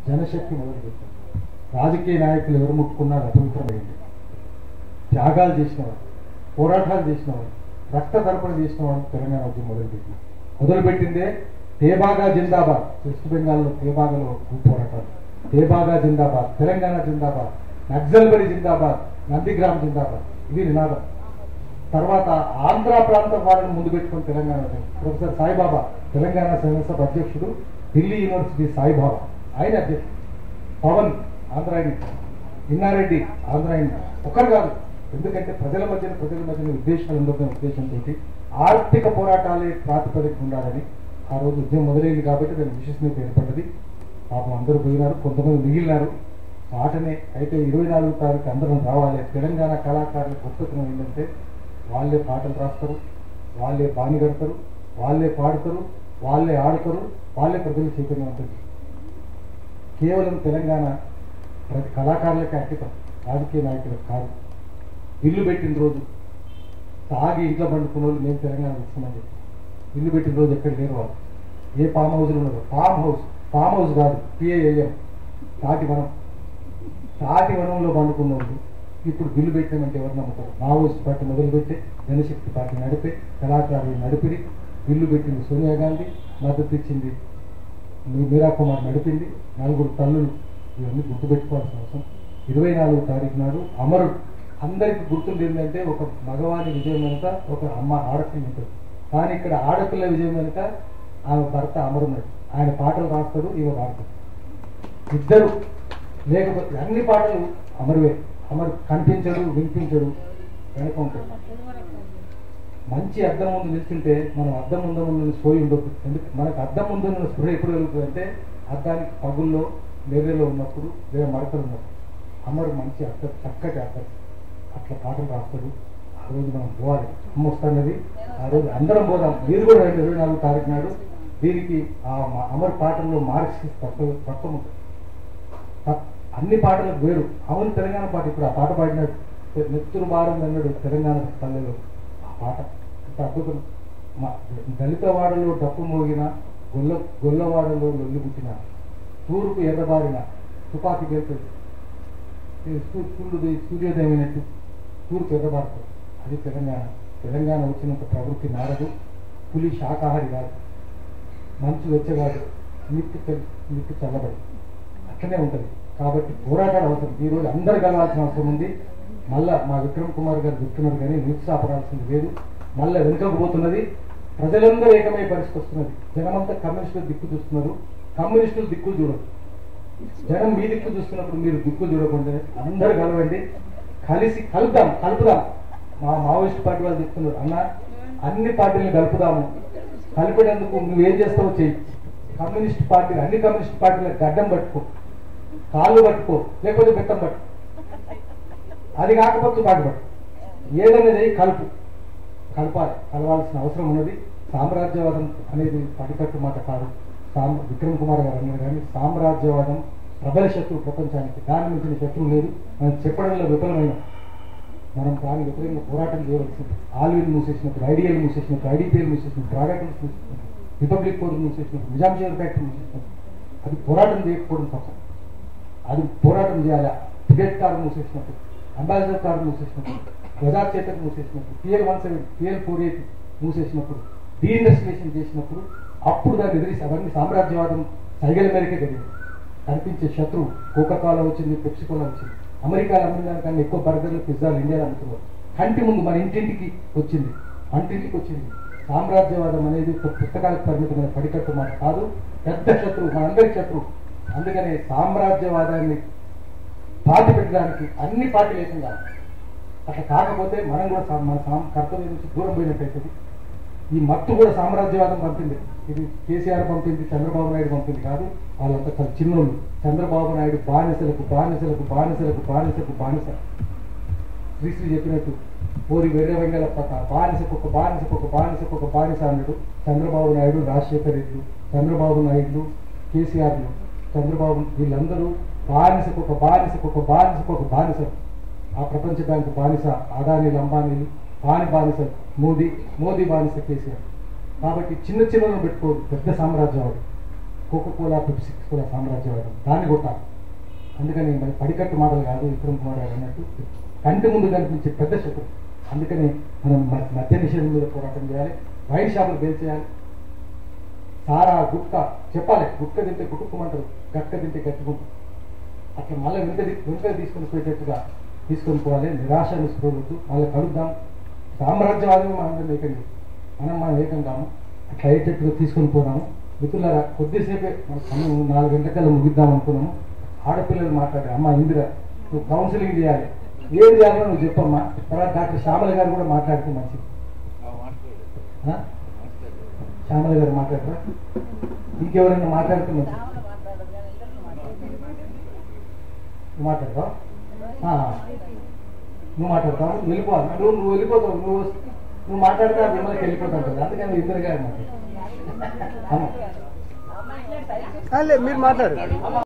జనశక్తి మొదలుపెట్టారు రాజకీయ నాయకులు ఎవరు ముట్టుకున్నారు అభివృద్ధమైంది త్యాగాలు చేసినవారు పోరాటాలు చేసినవారు రక్త తర్పణ చేసిన వాళ్ళు తెలంగాణ ఉద్యమం మొదలుపెట్టింది మొదలుపెట్టిందే తేబాగా జిందాబాద్ వెస్ట్ బెంగాల్లో తేబాగాలో భూ పోరాటాలు తేబాగా జిందాబాద్ తెలంగాణ జిందాబాద్ నక్సల్బరి జిందాబాద్ నందిగ్రామ్ జిందాబాద్ ఇది నినాదం తర్వాత ఆంధ్ర ప్రాంతం వాళ్ళని ముందు పెట్టుకుని తెలంగాణ ఉద్యమం. ప్రొఫెసర్ సాయిబాబా తెలంగాణ శాసనసభ అధ్యక్షుడు ఢిల్లీ యూనివర్సిటీ సాయిబాబా ఆయన అధ్యక్షుడు పవన్ ఆంధ్ర ఆయన ఇన్నారెడ్డి ఆంధ్ర ఆయన ఒకరు కాదు ఎందుకంటే ప్రజల మధ్యన ప్రజల మధ్యన ఉద్దేశాలు ఉండడం ఉద్దేశంతో ఆర్థిక పోరాటాలే ప్రాతిపదిక ఉండాలని ఆ రోజు ఉద్యమం మొదలైంది కాబట్టి దాని విశ్వసనీయత ఏర్పడ్డది పాపం అందరూ పోయినారు కొంతమంది మిగిలినారు ఆటనే అయితే ఇరవై నాలుగు తారీఖు అందరం రావాలి తెలంగాణ కళాకారుల గొప్పతనం ఏంటంటే వాళ్ళే పాటలు రాస్తారు వాళ్ళే బాణి కడతారు వాళ్ళే పాడతారు వాళ్ళే ఆడతారు వాళ్ళే ప్రజలు చైతన్యం ఉంటుంది కేవలం తెలంగాణ ప్రతి కళాకారులకే అంకితం రాజకీయ నాయకులకు కాదు ఇల్లు పెట్టిన రోజు తాగి ఇంట్లో పండుకున్న వాళ్ళు మేము తెలంగాణ ఇస్తున్నామని చెప్పి ఇల్లు పెట్టిన రోజు ఎక్కడ లేరు వాళ్ళు ఏ ఫామ్ హౌస్లో ఉన్నారు ఫామ్ హౌస్ ఫామ్ హౌస్ కాదు పిఏఎల్ఎం తాటి వనం తాటి వనంలో పండుకున్న వాళ్ళు ఇప్పుడు బిల్లు పెట్టామంటే ఎవరు నమ్ముతారు మావోయిస్ట్ పార్టీ మొదలుపెట్టే జనశక్తి పార్టీ నడిపే కళాకారులు నడిపిరి బిల్లు పెట్టింది సోనియా గాంధీ మద్దతు ఇచ్చింది మీ మీరా కుమార్ నడిపింది నలుగురు తల్లులు ఇవన్నీ గుర్తుపెట్టుకోవాల్సిన అవసరం ఇరవై నాలుగు తారీఖు నాడు అమరుడు అందరికి గుర్తుండి ఏంటంటే ఒక మగవాడి విజయం వెనుక ఒక అమ్మ ఆడపిల్ల ఉంటుంది కానీ ఇక్కడ ఆడపిల్ల విజయం వెనుక ఆమె భర్త అమరున్నాడు ఆయన పాటలు రాస్తాడు ఈమె పాడతాడు ఇద్దరు లేకపోతే అన్ని పాటలు అమరువే అమరు కనిపించడు వినిపించడు వెనక ఉంటాడు మంచి అద్దం ముందు నిల్చుంటే మనం అద్దం ముందు ముందు సోయి ఉండదు ఎందుకు మనకు అద్దం ముందు ఉన్న స్పృహ ఎప్పుడు కలుగుతుంది అంటే అద్దానికి పగుల్లో నెర్రెలో ఉన్నప్పుడు లేదా మడతలు ఉన్నప్పుడు అమరు మంచి అర్థం చక్కటి అర్థం అట్లా పాటలు రాస్తాడు ఆ రోజు మనం పోవాలి అమ్మ వస్తున్నది ఆ రోజు అందరం పోదాం మీరు కూడా రండి ఇరవై నాలుగు తారీఖు నాడు దీనికి ఆ మ- అమర్ పాటల్లో మార్క్సిస్ట్ తత్వ తత్వం ఉంటుంది తత్- అన్ని పాటలకు వేరు అవును తెలంగాణ పాట ఇప్పుడు ఆ పాట పాడినాడు నెత్తురు భారం అన్నాడు తెలంగాణ పల్లెలో ఆ పాట ఎంత అద్భుతం మా దళిత వాడలో డప్పు మోగిన గొల్ల గొల్లవాడలో లొల్లి పుట్టిన తూర్పు ఎర్రబారిన తుపాకీ పేరుతుంది సూర్యుడు సూర్యోదయమైనట్టు తూర్పు ఎర్రబారుతుంది అది తెలంగాణ తెలంగాణ వచ్చినంత ప్రవృత్తి మారదు పులి శాకాహారి కాదు మంచు వెచ్చగాడు నిప్పు తెల్- నిప్పు చల్లబడు అట్లనే ఉంటుంది కాబట్టి పోరాటాలు అవసరం ఈ రోజు అందరు కలవాల్సిన అవసరం ఉంది మళ్ళా మా విక్రమ్ కుమార్ గారు చెప్తున్నారు కానీ నిరుత్సాహపడాల్సింది లేదు మళ్ళా వెనుకకు పోతున్నది ప్రజలందరూ ఏకమై పరిస్థితి వస్తున్నది జనమంతా కమ్యూనిస్టులు దిక్కు చూస్తున్నారు కమ్యూనిస్టులు దిక్కులు చూడరు జనం మీ దిక్కు చూస్తున్నప్పుడు మీరు దిక్కు చూడకుండా అందరూ కలవండి కలిసి కలుద్దాం కలుపుదాం మా మావోయిస్ట్ పార్టీ వాళ్ళు చెప్తున్నారు అన్న అన్ని పార్టీలను కలుపుదాము కలిపేందుకు నువ్వేం చేస్తావో చెయ్యి కమ్యూనిస్ట్ పార్టీలు అన్ని కమ్యూనిస్ట్ పార్టీలకు గడ్డం పట్టుకో కాళ్ళు పట్టుకో లేకపోతే బెత్తం పట్టు అది కాకపోతే బాటు పట్టు ఏదైనా చేయి కలుపు కలపాలి కలవాల్సిన అవసరం ఉన్నది సామ్రాజ్యవాదం అనేది పడికట్టు మాట కాదు సామ్ విక్రమ్ కుమార్ గారు అన్నారు కానీ సామ్రాజ్యవాదం ప్రబల శత్రువు ప్రపంచానికి దాని మించిన శత్రువు లేదు మనం చెప్పడంలో విఫలమైన మనం దాని వ్యతిరేకంగా పోరాటం చేయవలసింది ఆల్విన్ మూసేసినప్పుడు ఐడియల్ మూసేసినప్పుడు ఐడిపిఎల్ మూసేసినప్పుడు ప్రాడక్ట్ మూసేసినప్పుడు రిపబ్లిక్ కోర్ మూసేసినప్పుడు నిజాం షేర్ ఫ్యాక్టరీ మూసేసినప్పుడు అది పోరాటం చేయకపోవడం తప్ప అది పోరాటం చేయాలి టికెట్ కార్ మూసేసినప్పుడు అంబాసిడర్ కార్ మూసేసినప్పుడు ప్రజా చేతకు మూసేసినప్పుడు PL one seven PL four eight మూసేసినప్పుడు డీఇండస్ట్రియేషన్ చేసినప్పుడు అప్పుడు దాన్ని ఎదిరిసి అవన్నీ సామ్రాజ్యవాదం సైగల మేరకే జరిగింది కనిపించే శత్రువు కోకాకోలా వచ్చింది పెప్సికోలా వచ్చింది అమెరికాలో అమ్మిన దానికన్నా ఎక్కువ బర్గర్లు పిజ్జాలు ఇండియాలో అమ్ముతున్నారు కంటి ముందు మన ఇంటింటికి వచ్చింది వంటింటికి వచ్చింది సామ్రాజ్యవాదం అనేది ఒక పుస్తకాలకు పరిమితమైన పడికట్టు మాట కాదు పెద్ద శత్రువు మనందరి శత్రువు అందుకనే సామ్రాజ్యవాదాన్ని పాతి పెట్టడానికి అన్ని పార్టీలు ఏకం కాదు అట్లా కాకపోతే మనం కూడా సా- మన సాం- కర్తవ్యం నుంచి దూరం పోయినట్టయితుంది ఈ మత్తు కూడా సామ్రాజ్యవాదం పంపింది ఇది కేసీఆర్ పంపింది చంద్రబాబు నాయుడు పంపింది కాదు వాళ్ళంతా చాలా చిన్నోళ్ళు చంద్రబాబు నాయుడు బానిసలకు బానిసలకు బానిసలకు బానిసలకు బానిస శ్రీశ్రీ చెప్పినట్టు ఓరి వెర్ర వెంగళ బానిసకు ఒక బానిసకు ఒక బానిసకు ఒక బానిస అన్నాడు చంద్రబాబు నాయుడు రాజశేఖర్ రెడ్డి చంద్రబాబు నాయుడు కేసీఆర్లు చంద్రబాబు వీళ్ళందరూ బానిసకు ఒక బానిసకు ఒక బానిసకు ఒక బానిస ఆ ప్రపంచ బ్యాంకు బానిస అదానీలు అంబానీలు బాని బానిస మోదీ మోదీ బానిస కేసీఆర్ కాబట్టి చిన్న చిన్నలను పెట్టుకోదు పెద్ద సామ్రాజ్యం అది కోకో కోలా పెప్సీ కోలా సామ్రాజ్యవాదం దాన్ని కొట్టాలి అందుకని మరి పడికట్టు మాటలు కాదు విక్రమ్ కుమార్ గారు అన్నట్టు కంటి ముందు కనిపించే పెద్ద శత్రు అందుకని మనం మ- మద్య నిషేధం మీద పోరాటం చేయాలి వైన్ షాపులు బేల్ చేయాలి సారా గుట్క చెప్పాలి గుట్క తింటే కుట్టుకోమంటారు గట్క తింటే గట్టుకుంటారు అట్లా మళ్ళీ వెనుక తీ- వెనుక తీసుకొని పోయేటట్టుగా తీసుకొని పోవాలి నిరాశ నిస్పృహలతో మళ్ళీ కలుద్దాం సామ్రాజ్యవాదం మనం ఏకం మనం మనం ఏకం కాము అట్లా అయ్యేటట్టుగా తీసుకొని పోదాము మిత్రులారా కొద్దిసేపే మన సమయం నాలుగు గంటలకల్లా ముగిద్దాం అనుకున్నాము ఆడపిల్లలు మాట్లాడే అమ్మ ఇందిరా నువ్వు కౌన్సిలింగ్ చేయాలి ఏం చేయాలో నువ్వు చెప్పమ్మా తర్వాత డాక్టర్ శ్యామల గారు కూడా మాట్లాడితే మంచిది ఆ? శ్యామల గారు మాట్లాడతారా ఇంకెవరైనా మాట్లాడితే మంచిది నువ్వు మాట్లాడతావా ఆ. నువ్వు మాట్లాడతావు వెళ్ళిపోవాలి నువ్వు నువ్వు వెళ్ళిపోతావు నువ్వు నువ్వు మాట్లాడితే ఆ మిమ్మల్ని వెళ్ళిపోతావు కదా అందుకని ఇద్దరుగా మాట్లాడు లేదు మీరు మాట్లాడు